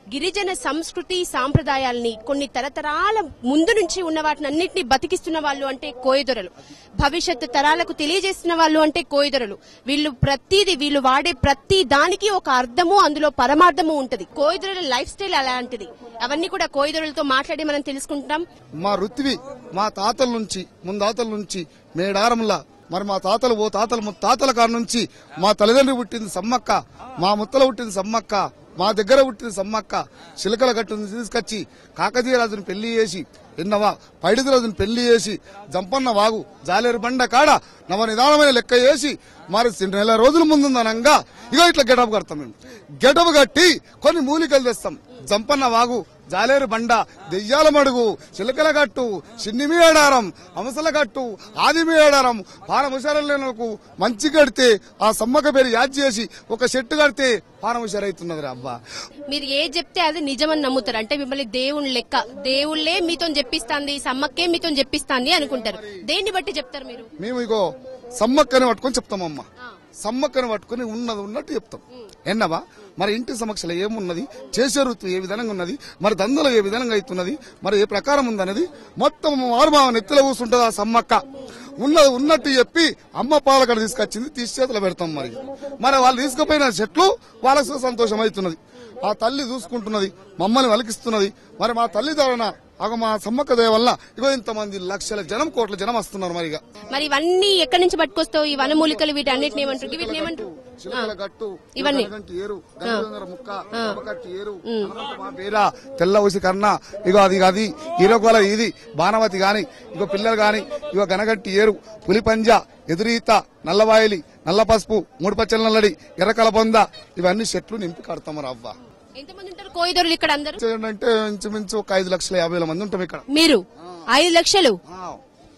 గిరిజన సంస్కృతి సాంప్రదాయాల్ని కొన్ని తరతరాల ముందు నుంచి ఉన్న వాటిని అన్నింటినీ బతికిస్తున్న వాళ్ళు అంటే కోయదొరలు భవిష్యత్తు తరాలకు తెలియజేస్తున్న వాళ్ళు అంటే కోయదొరలు వీళ్ళు ప్రతిది వీళ్ళు వాడే ప్రతి దానికి ఒక అర్థము అందులో పరమార్థము ఉంటది కోయదొరల లైఫ్ స్టైల్ అలాంటిది అవన్నీ కూడా కోయదొరలతో మాట్లాడి మనం తెలుసుకుంటాం మా రుత్వి మా తాతల నుంచి ముందాతల నుంచి మేడారంలా మరి మా తాతలు ఓ తాతలు ముత్తాతల కాడ నుంచి మా తల్లిదండ్రి పుట్టింది సమ్మక్క మా ముత్తల పుట్టింది సమ్మక్క మా దగ్గర పుట్టింది సమ్మక్క చిలకల గట్టుని తీసుకొచ్చి కాకతీయ రాజుని పెళ్లి చేసి ఎన్నవా పైడిది రాజుని పెళ్లి చేసి జంపన్న వాగు జాలేరు బండ కాడ నవ నిదానమైన లెక్క చేసి మరి నెల రోజుల ముందుందనంగా ఇగో ఇట్లా గెటప్ కడతాం మేము గెటప్ కట్టి కొన్ని మూలికలు తెస్తాం జంపన్న వాగు జాలేరు బండ దెయ్యాల మడుగు చిలకల గట్టు చిన్నిమి ఏడారం అంశల గట్టు ఆదిమి ఏడారం పానముషారకు మంచి కడితే ఆ సమ్మక పేరు యాద్ చేసి ఒక చెట్టు కడితే పానముషారైతున్నది రా అబ్బా మీరు ఏ చెప్తే అది నిజమని నమ్ముతారు అంటే మిమ్మల్ని దేవుని లెక్క దేవుళ్ళే మీతో చెప్పిస్తాంది సమ్మక్కే మీతో చెప్పిస్తాంది అనుకుంటారు దేన్ని బట్టి చెప్తారు మీరు మేము ఇగో సమ్మక్కని పట్టుకొని చెప్తామమ్మ సమ్మక్కని పట్టుకొని ఉన్నది ఉన్నట్టు చెప్తాం ఎన్నవా మరి ఇంటి సమక్షంలో ఏమున్నది చేసే ఋతు ఏ విధంగా ఉన్నది మరి దందలు ఏ విధంగా అవుతున్నది మరి ఏ ప్రకారం ఉందనేది మొత్తం వారుమావ నెత్తిలో కూర్చుంటది ఆ సమ్మక్క ఉన్నది ఉన్నట్టు చెప్పి అమ్మ పాలకడ తీసుకొచ్చింది తీసి చేతిలో పెడతాం మరి మరి వాళ్ళు తీసుకుపోయిన చెట్లు వాళ్ళకు సంతోషం అవుతున్నది ఆ తల్లి చూసుకుంటున్నది మమ్మల్ని వలికిస్తున్నది మరి మా తల్లి ద్వారా అగ మా సమ్మక్క దయ వల్ల ఇగో ఇంతమంది లక్షల జనం కోట్ల జనం వస్తున్నారు మరి ఇక మరి ఇవన్నీ ఎక్కడి నుంచి పట్టుకొస్తావు ఈ వనమూలికలు వీటి అన్నిటిని ఏమంటారు వీటిని ఏమంటారు చిలకల గట్టు ఇవన్నీ. గంటి ఏరు గంగ ముక్క అమ్మకట్టి ఏరు అనంత మా బీర తెల్ల ఉసి కన్న ఇగో అది అది ఈరోగోల ఇది బాణవతి గాని ఇగో పిల్లలు గాని ఇగో గనగట్టి ఏరు పులిపంజ ఎదురీత నల్లవాయలి నల్ల పసుపు మూడు పచ్చల నల్లడి ఎర్రకల బొంద ఇవన్నీ చెట్లు నింపి కడతాము అవ్వ ఎంతమంది ఉంటారు కోయిదొరలు ఇక్కడ అందరూ అంటే ఇంచుమించు ఒక ఐదు లక్షల యాభై వేల మంది ఉంటాం ఇక్కడ మీరు ఐదు లక్షలు ఆ.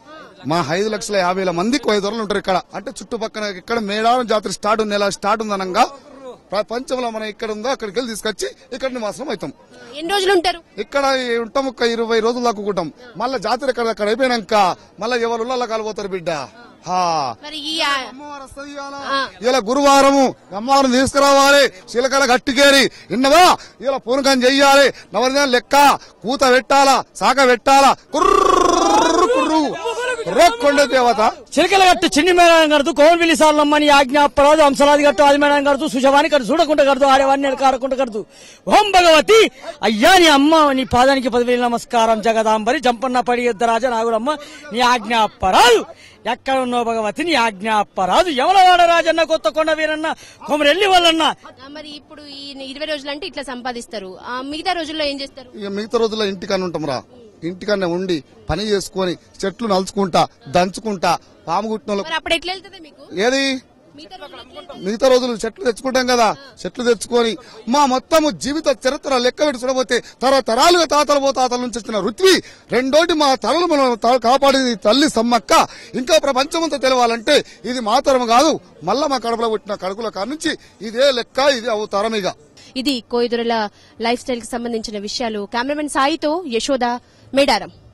మా ఐదు లక్షల యాభై వేల మంది కోయదొరలు ఉంటారు ఇక్కడ అంటే చుట్టుపక్కల ఇక్కడ మేడారం జాతర స్టార్ట్ నెల స్టార్ట్ ఉందనంగా ప్రపంచంలో మనం ఇక్కడ ఉందో అక్కడికి వెళ్ళి తీసుకొచ్చి ఇక్కడ నివాసం అవుతాం ఎన్ని రోజులు ఉంటారు ఇక్కడ ఉంటాం ఒక ఇరవై రోజులు దాక్కుంటాం మళ్ళా జాతర ఇక్కడ అక్కడ అయిపోయినాక మళ్ళా ఎవరు ఉల్లాల కాలిపోతారు బిడ్డ హా మరి ఈ ఆ, అమ్మవారు వస్తది ఇవాళ. ఇలా గురువారము అమ్మవారిని తీసుకురావాలి శిలకల గట్టికేరి ఇన్నవా ఇలా పూనకం చెయ్యాలి నవరిదాని లెక్క కూత పెట్టాలా సాక పెట్టాలా కుర్రు కుర్రు రొక్కొండ దేవత చిలకల గట్టు చిన్ని మేడం కడుతూ కోమల్పిల్లి సార్లమ్మని ఆజ్ఞాపరాదు అంశలాది గట్టు ఆది మేడం కడుతూ సుశవాని కడు చూడకుండా కడుతూ ఆడేవాడిని కారకుండా కడుతూ ఓం భగవతి అయ్యా నీ అమ్మ నీ పాదానికి పదివేల నమస్కారం జగదాంబరి జంపన్న పడి రాజ నాగులమ్మ నీ ఆజ్ఞాపరాదు ఎక్కడ ఉన్నావు భగవతి నీ ఆజ్ఞాపరాదు యమలవాడ రాజన్న కొత్త కొండ వీరన్న కొమరెల్లి వాళ్ళన్న ఆ, మరి ఇప్పుడు ఈ ఇరవై రోజులు అంటే ఇట్లా సంపాదిస్తారు ఆ, మిగతా రోజుల్లో ఏం చేస్తారు ఇక మిగతా రోజుల్లో ఇంటికన్నా ఉంటాం రా ఇంటికన్నా ఉండి పని చేసుకొని చెట్లు నలుచుకుంటా దంచుకుంటా పాము కుట్టిన వాళ్ళకు- మరి అప్పుడు ఎట్లా వెళ్తుంది మీకు ఏది మిగతా రోజులు ఎట్లా వెళ్తది? మిగతా రోజులు చెట్లు తెచ్చుకుంటాం కదా చెట్లు తెచ్చుకొని మా మొత్తము జీవిత చరిత్ర లెక్క పెట్టి చూడబోతే తరతరాలుగా తాతల పో తాతల నుంచి వచ్చిన రుత్వి రెండోటి మా తలలు మనం తా- కాపాడింది తల్లి సమ్మక్క ఇంకా ప్రపంచమంతా తెలవాలంటే ఇది మా తరం కాదు మళ్ళా మా కడుపులో పుట్టిన కడుపుల కాడ నుంచి ఇదే లెక్క ఇది అవతారం ఇక ఇది కోయిదొరల లైఫ్ స్టైల్ కి సంబంధించిన విషయాలు కెమెరామెన్ సాయితో యశోద మేడారం